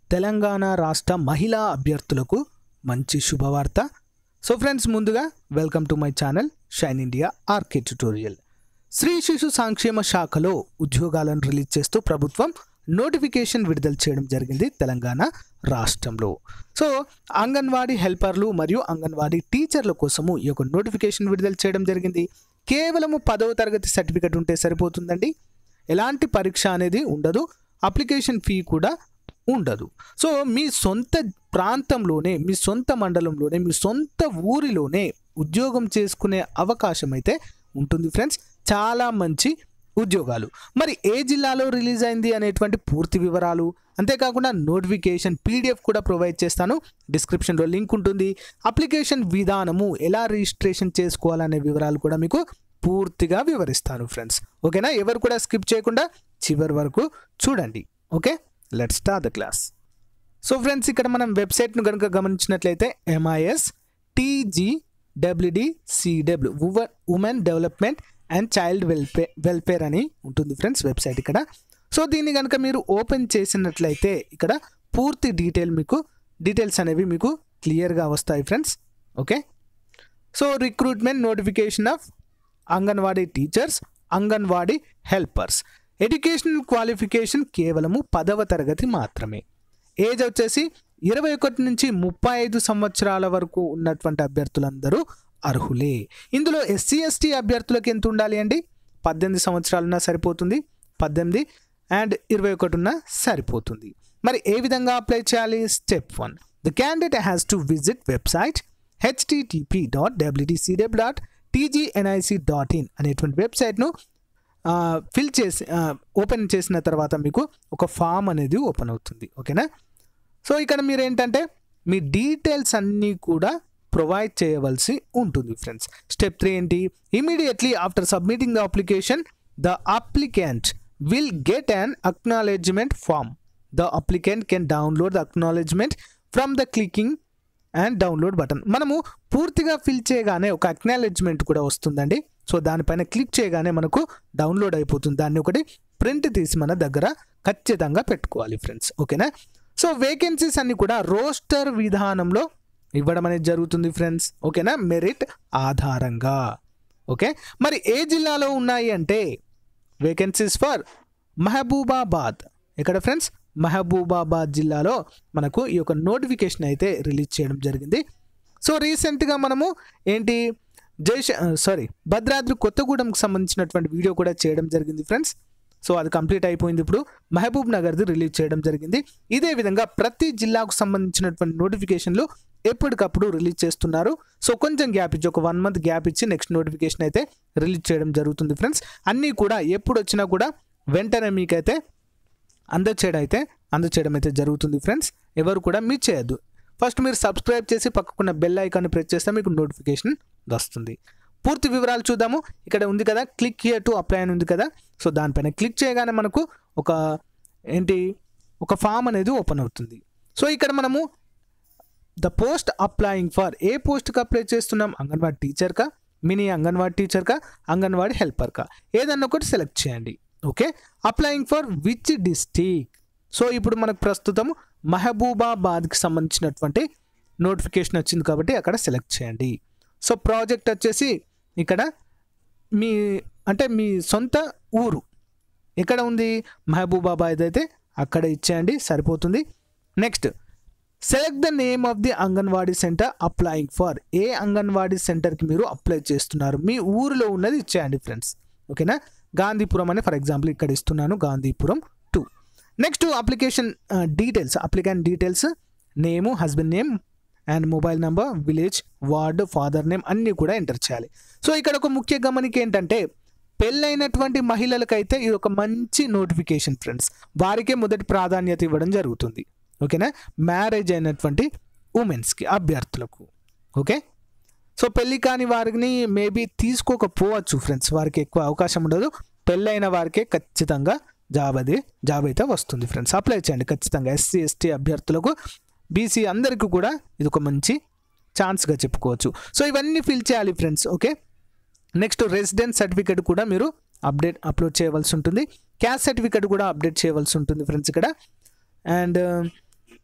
తెలంగాణ రాష్ట్ర మహిళా అభ్యర్థులకు మంచి శుభవార్త సో ఫ్రెండ్స్ ముందుగా welcome to my channel Shine India RK tutorial స్త్రీ శిశు సంక్షేమ శాఖలో ఉద్యోగాలను రిలీజ్ చేస్తూ ప్రభుత్వం నోటిఫికేషన్ విడుదల చేయడం జరిగింది తెలంగాణ రాష్ట్రంలో సో అంగన్వాడీ హెల్పర్లు మరియు అంగన్వాడీ టీచర్ల కోసము ఈ యొక్క నోటిఫికేషన్ విడుదల చేయడం జరిగింది కేవలము పదవ తరగతి సర్టిఫికెట్ ఉంటే సరిపోతుందండి ఎలాంటి పరీక్ష అనేది ఉండదు అప్లికేషన్ ఫీ కూడా ఉండదు సో మీ సొంత ప్రాంతంలోనే మీ సొంత మండలంలోనే మీ సొంత ఊరిలోనే ఉద్యోగం చేసుకునే అవకాశం అయితే ఉంటుంది ఫ్రెండ్స్ చాలా మంచి ఉద్యోగాలు మరి ఏ జిల్లాలో రిలీజ్ అయింది అనేటువంటి పూర్తి వివరాలు అంతేకాకుండా నోటిఫికేషన్ పీడిఎఫ్ కూడా ప్రొవైడ్ చేస్తాను డిస్క్రిప్షన్లో లింక్ ఉంటుంది అప్లికేషన్ విధానము ఎలా రిజిస్ట్రేషన్ చేసుకోవాలనే వివరాలు కూడా మీకు పూర్తిగా వివరిస్తాను ఫ్రెండ్స్ ఓకేనా ఎవరు కూడా స్కిప్ చేయకుండా చివరి వరకు చూడండి okay let start the class so friends ఇక్కడ మనం వెబ్సైట్ను కనుక గమనించినట్లయితే MIS TG WD CW women development and child welfare welfare అని ఉంటుంది ఫ్రెండ్స్ వెబ్సైట్ ఇక్కడ సో దీన్ని కనుక మీరు ఓపెన్ చేసినట్లయితే ఇక్కడ పూర్తి డీటెయిల్ మీకు డీటెయిల్స్ అనేవి మీకు క్లియర్గా వస్తాయి friends okay so recruitment notification of Anganwadi teachers Anganwadi helpers educational qualification కేవలము పదవ తరగతి మాత్రమే ఏజ్ వచ్చేసి ఇరవై ఒకటి నుంచి ముప్పై ఐదు సంవత్సరాల వరకు ఉన్నటువంటి అభ్యర్థులందరూ అర్హులే ఇందులో ఎస్సీ ఎస్టీ అభ్యర్థులకు ఎంత ఉండాలి అండి పద్దెనిమిది సంవత్సరాలున్నా సరిపోతుంది పద్దెనిమిది అండ్ ఇరవై ఒకటి ఉన్నా సరిపోతుంది మరి ఏ విధంగా అప్లై చేయాలి step one the candidate has to visit website HTTP dot WDCW dot TGNIC dot in అనేటువంటి వెబ్సైట్ను ఫిల్ చేసి ఓపెన్ చేసిన తర్వాత మీకు ఒక ఫామ్ అనేది ఓపెన్ అవుతుంది ఓకేనా సో ఇక్కడ మీరు ఏంటంటే మీ డీటెయిల్స్ అన్నీ కూడా ప్రొవైడ్ చేయవలసి ఉంటుంది ఫ్రెండ్స్ స్టెప్ త్రీ ఏంటి immediately after submitting the application the applicant will get an acknowledgement form the applicant can download the acknowledgement from the clicking and download button మనము పూర్తిగా ఫిల్ చేయగానే ఒక అక్నాలెడ్జ్మెంట్ కూడా వస్తుందండి సో దానిపైన క్లిక్ చేయగానే మనకు డౌన్లోడ్ అయిపోతుంది దాన్ని ఒకటి ప్రింట్ తీసి మన దగ్గర ఖచ్చితంగా పెట్టుకోవాలి ఫ్రెండ్స్ ఓకేనా సో వేకెన్సీస్ అన్ని కూడా రోస్టర్ విధానంలో ఇవ్వడం అనేది జరుగుతుంది ఫ్రెండ్స్ ఓకేనా మెరిట్ ఆధారంగా ఓకే మరి ఏ జిల్లాలో ఉన్నాయి అంటే వేకెన్సీస్ ఫర్ మహబూబాబాద్ ఇక్కడ ఫ్రెండ్స్ మహబూబాబాద్ జిల్లాలో మనకు ఈ యొక్క నోటిఫికేషన్ అయితే రిలీజ్ చేయడం జరిగింది సో రీసెంట్గా మనము ఏంటి జైష సారీ భద్రాద్రి కొత్తగూడెంకి సంబంధించినటువంటి వీడియో కూడా చేయడం జరిగింది ఫ్రెండ్స్ సో అది కంప్లీట్ అయిపోయింది ఇప్పుడు మహబూబ్ నగర్ది రిలీజ్ చేయడం జరిగింది ఇదే విధంగా ప్రతి జిల్లాకు సంబంధించినటువంటి నోటిఫికేషన్లు ఎప్పటికప్పుడు రిలీజ్ చేస్తున్నారు సో కొంచెం గ్యాప్ ఇచ్చి ఒక వన్ మంత్ గ్యాప్ ఇచ్చి నెక్స్ట్ నోటిఫికేషన్ అయితే రిలీజ్ చేయడం జరుగుతుంది ఫ్రెండ్స్ అన్నీ కూడా ఎప్పుడు వచ్చినా కూడా వెంటనే మీకైతే అందచేయడం అయితే అందచేయడం అయితే జరుగుతుంది ఫ్రెండ్స్ ఎవరు కూడా మిస్ చేయొద్దు ఫస్ట్ మీరు సబ్స్క్రైబ్ చేసి పక్కకున్న బెల్ ఐకాన్ని ప్రెస్ చేస్తే మీకు నోటిఫికేషన్ వస్తుంది పూర్తి వివరాలు చూద్దాము ఇక్కడ ఉంది కదా క్లిక్ హియర్ టు అప్లై అని ఉంది కదా సో దానిపైన క్లిక్ చేయగానే మనకు ఒక ఏంటి ఒక ఫామ్ అనేది ఓపెన్ అవుతుంది సో ఇక్కడ మనము ద పోస్ట్ అప్లయింగ్ ఫర్ ఏ పోస్ట్కి అప్లై చేస్తున్నాం అంగన్వాడీ టీచర్కా మినీ అంగన్వాడీ టీచర్కా అంగన్వాడీ హెల్పర్కా ఏదన్నా ఒకటి సెలెక్ట్ చేయండి okay applying for which district so ఇప్పుడు మనకు ప్రస్తుతం మహబూబాబాద్కి సంబంధించినటువంటి నోటిఫికేషన్ వచ్చింది కాబట్టి అక్కడ సెలెక్ట్ చేయండి సో ప్రాజెక్ట్ వచ్చేసి ఇక్కడ మీ అంటే మీ సొంత ఊరు ఎక్కడ ఉంది మహబూబాబాద్ అయితే అక్కడ ఇచ్చేయండి సరిపోతుంది next select the name of the anganwadi centre applying for a anganwadi సెంటర్కి మీరు అప్లై చేస్తున్నారు మీ ఊరిలో ఉన్నది ఇచ్చేయండి ఫ్రెండ్స్ ఓకేనా గాంధీపురం అని ఫర్ ఎగ్జాంపుల్ ఇక్కడ ఇస్తున్నాను Gandhipuram two next application details applicant details name husband name and mobile number village ward father name అన్నీ కూడా ఎంటర్ చేయాలి సో ఇక్కడ ఒక ముఖ్య గమనిక ఏంటంటే పెళ్ళైనటువంటి మహిళలకైతే ఇది ఒక మంచి నోటిఫికేషన్ ఫ్రెండ్స్ వారికే మొదటి ప్రాధాన్యత ఇవ్వడం జరుగుతుంది ఓకేనా మ్యారేజ్ అయినటువంటి ఉమెన్స్కి అభ్యర్థులకు ఓకే సో పెళ్ళి కాని వారిని మేబీ తీసుకోకపోవచ్చు ఫ్రెండ్స్ వారికి ఎక్కువ అవకాశం ఉండదు పెళ్ళైన వారికే ఖచ్చితంగా జాబ్ అది జాబ్ అయితే వస్తుంది ఫ్రెండ్స్ అప్లై చేయండి ఖచ్చితంగా ఎస్సీ ఎస్టీ అభ్యర్థులకు బీసీ అందరికీ కూడా ఇది ఒక మంచి ఛాన్స్గా చెప్పుకోవచ్చు సో ఇవన్నీ ఫిల్ చేయాలి friends okay next residence certificate కూడా మీరు అప్డేట్ అప్లోడ్ చేయవలసి ఉంటుంది క్యాస్ట్ సర్టిఫికేట్ కూడా అప్డేట్ చేయవలసి ఉంటుంది ఫ్రెండ్స్ ఇక్కడ and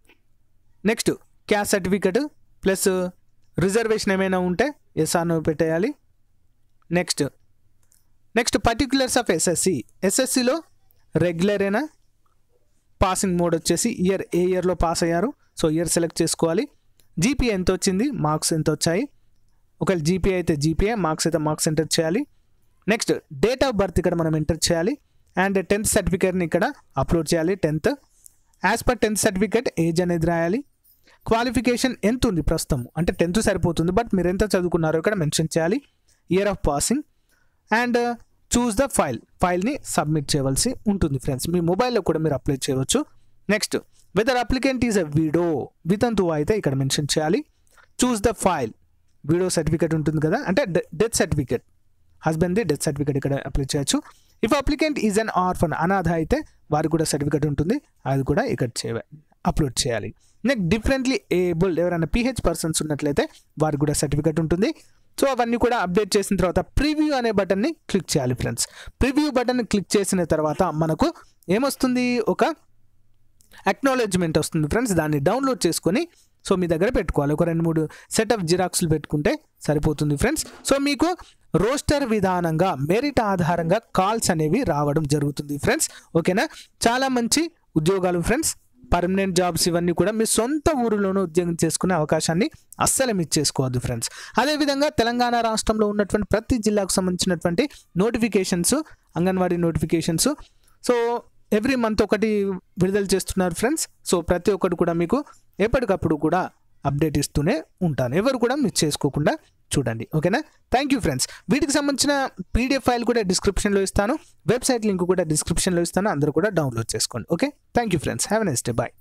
next caste certificate plus reservation ఏమైనా ఉంటే ఎస్ ఆర్ నో పెట్టేయాలి next next particulars of SSC ఎస్ఎస్సిలో రెగ్యులర్ అయినా పాసింగ్ మోడ్ వచ్చేసి ఇయర్ ఏ ఇయర్లో పాస్ అయ్యారు సో ఇయర్ సెలెక్ట్ చేసుకోవాలి జీపీఏ ఎంత వచ్చింది మార్క్స్ ఎంత వచ్చాయి ఒకవేళ జీపీఏ అయితే జీపీఏ మార్క్స్ అయితే మార్క్స్ ఎంటర్ చేయాలి నెక్స్ట్ డేట్ ఆఫ్ బర్త్ ఇక్కడ మనం ఎంటర్ చేయాలి అండ్ టెన్త్ సర్టిఫికేట్ని ఇక్కడ అప్లోడ్ చేయాలి tenth as per tenth certificate age అనేది రాయాలి క్వాలిఫికేషన్ ఎంత ఉంది ప్రస్తుతం అంటే టెన్త్ సరిపోతుంది బట్ మీరు ఎంత చదువుకున్నారో ఇక్కడ మెన్షన్ చేయాలి year of passing and choose the file ఫైల్ని సబ్మిట్ చేయవలసి ఉంటుంది ఫ్రెండ్స్ మీ మొబైల్లో కూడా మీరు అప్లై చేయవచ్చు next whether applicant is a widow వితంతు అయితే ఇక్కడ మెన్షన్ చేయాలి choose the file widow certificate ఉంటుంది కదా అంటే డెత్ సర్టిఫికేట్ హస్బెండ్ది డెత్ సర్టిఫికేట్ ఇక్కడ అప్లై చేయొచ్చు if applicant is an orphan అనాథ అయితే వారికి కూడా సర్టిఫికేట్ ఉంటుంది అది కూడా ఇక్కడ చేయ అప్లోడ్ చేయాలి నెక్స్ట్ డిఫరెంట్లీ ఏబుల్డ్ ఎవరైనా పిహెచ్ పర్సన్స్ ఉన్నట్లయితే వారికి కూడా సర్టిఫికేట్ ఉంటుంది సో అవన్నీ కూడా అప్డేట్ చేసిన తర్వాత ప్రివ్యూ అనే బటన్ని క్లిక్ చేయాలి ఫ్రెండ్స్ ప్రివ్యూ బటన్ క్లిక్ చేసిన తర్వాత మనకు ఏమొస్తుంది ఒక అక్నాలెడ్జ్మెంట్ వస్తుంది ఫ్రెండ్స్ దాన్ని డౌన్లోడ్ చేసుకొని సో మీ దగ్గర పెట్టుకోవాలి ఒక రెండు మూడు సెట్ ఆఫ్ జిరాక్స్లు పెట్టుకుంటే సరిపోతుంది ఫ్రెండ్స్ సో మీకు రోస్టర్ విధానంగా మెరిట్ ఆధారంగా కాల్స్ అనేవి రావడం జరుగుతుంది ఫ్రెండ్స్ ఓకేనా చాలా మంచి ఉద్యోగాలు ఫ్రెండ్స్ పర్మనెంట్ జాబ్స్ ఇవన్నీ కూడా మీ సొంత ఊరిలోనూ ఉద్యోగం చేసుకునే అవకాశాన్ని అస్సలు మిస్ చేసుకోవద్దు ఫ్రెండ్స్ అదేవిధంగా తెలంగాణ రాష్ట్రంలో ఉన్నటువంటి ప్రతి జిల్లాకు సంబంధించినటువంటి notifications anganwadi notifications so every month ఒకటి విడుదల చేస్తున్నారు ఫ్రెండ్స్ సో ప్రతి ఒక్కటి కూడా మీకు ఎప్పటికప్పుడు కూడా అప్డేట్ ఇస్తూనే ఉంటాను ఎవరు కూడా మిస్ చేసుకోకుండా చూడండి ఓకేనా థ్యాంక్ యూ ఫ్రెండ్స్ వీటికి సంబంధించిన పీడిఎఫ్ ఫైల్ కూడా డిస్క్రిప్షన్లో ఇస్తాను వెబ్సైట్ లింక్ కూడా డిస్క్రిప్షన్లో ఇస్తాను అందరూ కూడా డౌన్లోడ్ చేసుకోండి okay thank you friends have next day bye